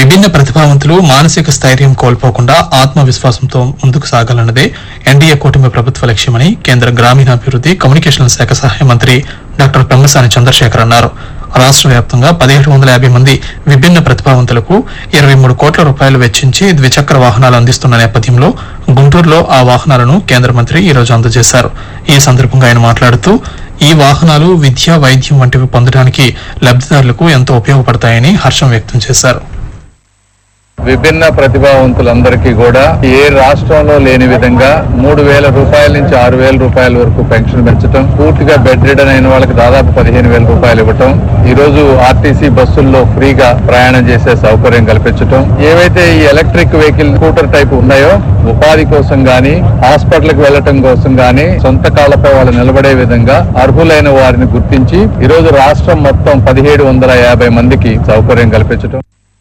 విభిన్న ప్రతిభావంతులు మానసిక స్థైర్యం కోల్పోకుండా ఆత్మవిశ్వాసంతో ముందుకు సాగాలన్నదే ఎన్డీఏ కూటమి ప్రభుత్వ లక్ష్యమని కేంద్ర గ్రామీణాభివృద్ది కమ్యూనికేషన్ల శాఖ సహాయ మంత్రి డాక్టర్ పెమ్మసాని చంద్రశేఖర్ అన్నారు రాష్ట్ర వ్యాప్తంగా పదిహేడు వందల యాభై మంది విభిన్న ప్రతిభావంతులకు ఇరవై మూడు కోట్ల రూపాయలు వెచ్చించి ద్విచక్ర వాహనాలు అందిస్తున్న నేపథ్యంలో గుంటూరులో ఆ వాహనాలను కేంద్ర మంత్రి ఈ రోజు అందజేశారు ఈ సందర్భంగా ఆయన మాట్లాడుతూ ఈ వాహనాలు విద్య వైద్యం వంటివి పొందడానికి లబ్దిదారులకు ఎంతో ఉపయోగపడతాయని హర్షం వ్యక్తం చేశారు విభిన్న ప్రతిభావంతులందరికీ కూడా ఏ రాష్ట్రంలో లేని విధంగా మూడు వేల రూపాయల నుంచి ఆరు వేల రూపాయల వరకు పెన్షన్ పెంచడం పూర్తిగా బెడ్ రిడన్ అయిన వాళ్ళకి దాదాపు పదిహేను వేల రూపాయలు ఇవ్వటం ఈ రోజు ఆర్టీసీ బస్సుల్లో ఫ్రీగా ప్రయాణం చేసే సౌకర్యం కల్పించటం ఏవైతే ఈ ఎలక్ట్రిక్ వెహికల్ స్కూటర్ టైప్ ఉన్నాయో ఉపాధి కోసం గాని హాస్పిటల్ కి వెళ్లటం కోసం గాని సొంత కాళ్లపై వాళ్ళు నిలబడే విధంగా అర్హులైన వారిని గుర్తించి ఈ రోజు రాష్ట్రం మొత్తం పదిహేడు వందల యాభై మందికి సౌకర్యం కల్పించటం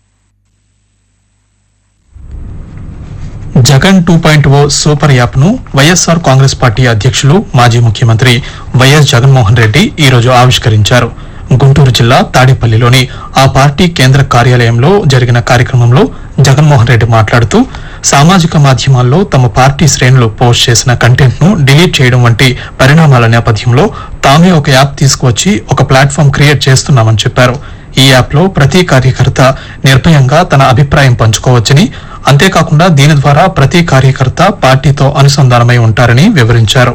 Jagan two point O super app ను వైఎస్ఆర్ కాంగ్రెస్ పార్టీ అధ్యక్షులు మాజీ ముఖ్యమంత్రి వైఎస్ జగన్మోహన్ రెడ్డి ఈ రోజు ఆవిష్కరించారు గుంటూరు జిల్లా తాడేపల్లిలోని ఆ పార్టీ కేంద్ర కార్యాలయంలో జరిగిన కార్యక్రమంలో జగన్మోహన్ రెడ్డి మాట్లాడుతూ సామాజిక మాధ్యమాల్లో తమ పార్టీ శ్రేణులు పోస్ట్ చేసిన కంటెంట్ ను డిలీట్ చేయడం వంటి పరిణామాల నేపథ్యంలో తామే ఒక యాప్ తీసుకువచ్చి ఒక ప్లాట్ఫామ్ క్రియేట్ చేస్తున్నామని చెప్పారు ఈ యాప్ లో ప్రతి కార్యకర్త నిర్భయంగా తన అభిప్రాయం పంచుకోవచ్చని అంతేకాకుండా దీని ద్వారా ప్రతి కార్యకర్త పార్టీతో అనుసంధానమై ఉంటారని వివరించారు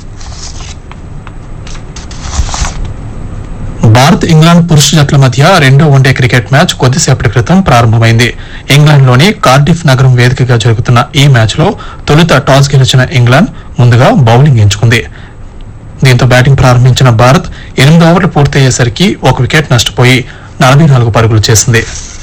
భారత్ ఇంగ్లాండ్ పురుష జట్ల మధ్య రెండో వన్డే క్రికెట్ మ్యాచ్ కొద్దిసేపటి క్రితం ప్రారంభమైంది ఇంగ్లాండ్లోని కార్డిఫ్ నగరం వేదికగా జరుగుతున్న ఈ మ్యాచ్ లో తొలుత టాస్ గెలిచిన ఇంగ్లాండ్ ముందుగా బౌలింగ్ ఎంచుకుంది దీంతో బ్యాటింగ్ ప్రారంభించిన భారత్ ఎనిమిది ఓవర్లు పూర్తయ్యేసరికి ఒక వికెట్ నష్టపోయి నలభై నాలుగు పరుగులు చేసింది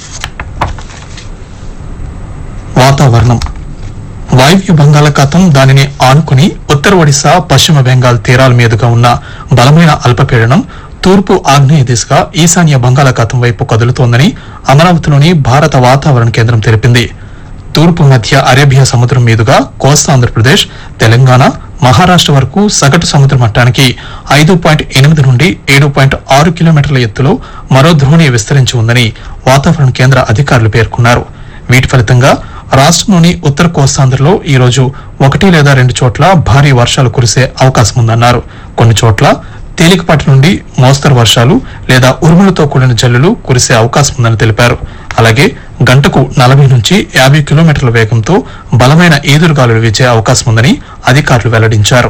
వాతావరణం వాయువ్య బంగాళాఖాతం దానిని ఆనుకుని ఉత్తర ఒడిశా పశ్చిమ బెంగాల్ తీరాల మీదుగా ఉన్న బలమైన అల్పపీడనం తూర్పు ఆగ్నేయ దిశగా ఈశాన్య బంగాళాఖాతం వైపు కదులుతోందని అమరావతిలోని భారత వాతావరణ కేంద్రం తెలిపింది తూర్పు మధ్య అరేబియా సముద్రం మీదుగా కోస్తా ఆంధ్రప్రదేశ్ తెలంగాణ మహారాష్ట్ర వరకు సగటు సముద్ర మట్టానికి ఐదు పాయింట్ ఎనిమిది నుండి ఏడు పాయింట్ ఆరు కిలోమీటర్ల ఎత్తులో మరో ద్రోణి విస్తరించి ఉందని వాతావరణ కేంద్ర అధికారులు పేర్కొన్నారు వీటి ఫలితంగా రాష్ట్రంలోని ఉత్తర కోస్తాంధ్రలో ఈ రోజు ఒకటి లేదా రెండు చోట్ల భారీ వర్షాలు కురిసే అవకాశం ఉందన్నారు కొన్ని చోట్ల తేలికపాటి నుండి మోస్తరు వర్షాలు లేదా ఉరుములతో కూడిన జల్లులు కురిసే అవకాశం ఉందని తెలిపారు అలాగే గంటకు నలభై నుంచి యాభై కిలోమీటర్ల వేగంతో బలమైన ఈదురుగాలులు వీచే అవకాశం ఉందని అధికారులు వెల్లడించారు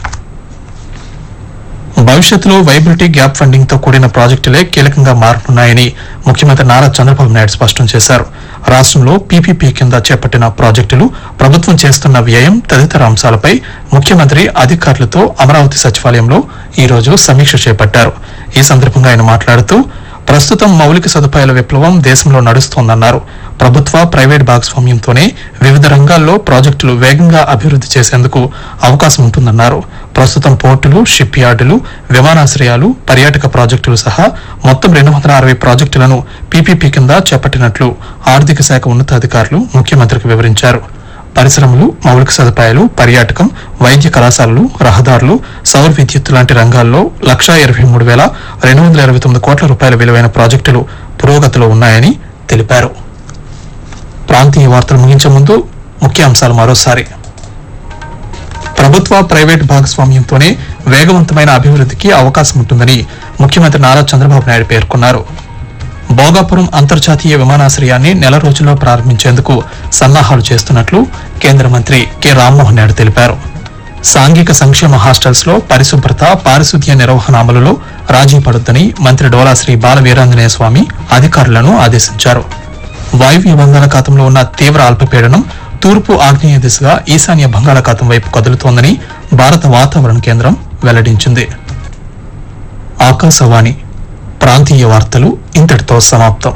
భవిష్యత్తులో వైబిలిటీ గ్యాప్ ఫండింగ్ తో కూడిన ప్రాజెక్టులే కీలకంగా మారనున్నాయని ముఖ్యమంత్రి నారా చంద్రబాబు నాయుడు స్పష్టం చేశారు రాష్ట్రంలో పీపీపీ కింద చేపట్టిన ప్రాజెక్టులు ప్రభుత్వం చేస్తున్న వ్యయం తదితర అంశాలపై ముఖ్యమంత్రి అధికారులతో అమరావతి సచివాలయంలో ఈ రోజు సమీక్ష చేపట్టారు ఈ సందర్భంగా ఆయన మాట్లాడుతూ ప్రస్తుతం మౌలిక సదుపాయాల విప్లవం దేశంలో నడుస్తోందన్నారు ప్రభుత్వ ప్రైవేట్ భాగస్వామ్యంతోనే వివిధ రంగాల్లో ప్రాజెక్టులు వేగంగా అభివృద్ధి చేసేందుకు అవకాశం ఉంటుందన్నారు ప్రస్తుతం పోర్టులు షిప్ యార్డులు విమానాశ్రయాలు పర్యాటక ప్రాజెక్టులు సహా మొత్తం రెండు వందల అరవై ప్రాజెక్టులను పీపీపీ కింద చేపట్టినట్లు ఆర్థిక శాఖ ఉన్నతాధికారులు ముఖ్యమంత్రికి వివరించారు పరిశ్రమలు మౌలిక సదుపాయాలు పర్యాటకం వైద్య కళాశాలలు రహదారులు సౌర విద్యుత్ లాంటి రంగాల్లో లక్షా ఇరవై మూడు వేల రెండు వందల ఇరవై తొమ్మిది కోట్ల రూపాయల విలువైన ప్రాజెక్టులు పురోగతిలో ఉన్నాయని తెలిపారు ప్రాంతీయ వార్తలు ముగించే ముందు ముఖ్యాంశాలు మరోసారి ప్రభుత్వ ప్రైవేట్ భాగస్వామ్యంతోనే వేగవంతమైన అభివృద్ధికి అవకాశం ఉంటుందని ముఖ్యమంత్రి నారా చంద్రబాబు నాయుడు పేర్కొన్నారు భోగాపురం అంతర్జాతీయ విమానాశ్రయాన్ని నెల రోజుల్లో ప్రారంభించేందుకు సన్నాహాలు చేస్తున్నట్లు కేంద్ర మంత్రి కె రామ్మోహన్ నాయుడు తెలిపారు సాంఘిక సంక్షేమ హాస్టల్స్ లో పరిశుభ్రత పారిశుద్ధ్య నిర్వహణ అమలులో రాజీ పడొద్దని మంత్రి డోలాశ్రీ బాల వీరాంజనేయ స్వామి అధికారులను ఆదేశించారు వాయువ్య బంగాళాఖాతంలో ఉన్న తీవ్ర అల్పపీడనం తూర్పు ఆగ్నేయ దిశగా ఈశాన్య బంగాళాఖాతం వైపు కదులుతోందని భారత వాతావరణ కేంద్రం వెల్లడించింది ఆకాశవాణి ప్రాంతీయ వార్తలు ఇంతటితో సమాప్తం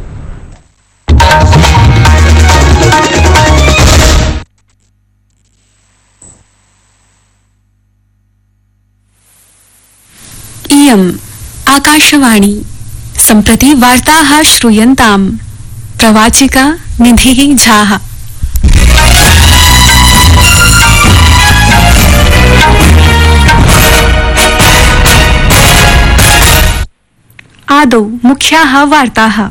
इयम् आकाशवाणी सम्प्रति वार्ताः श्रूयन्ताम् प्रवाचिका निधिः झाः आदौ मुख्याः वार्ताः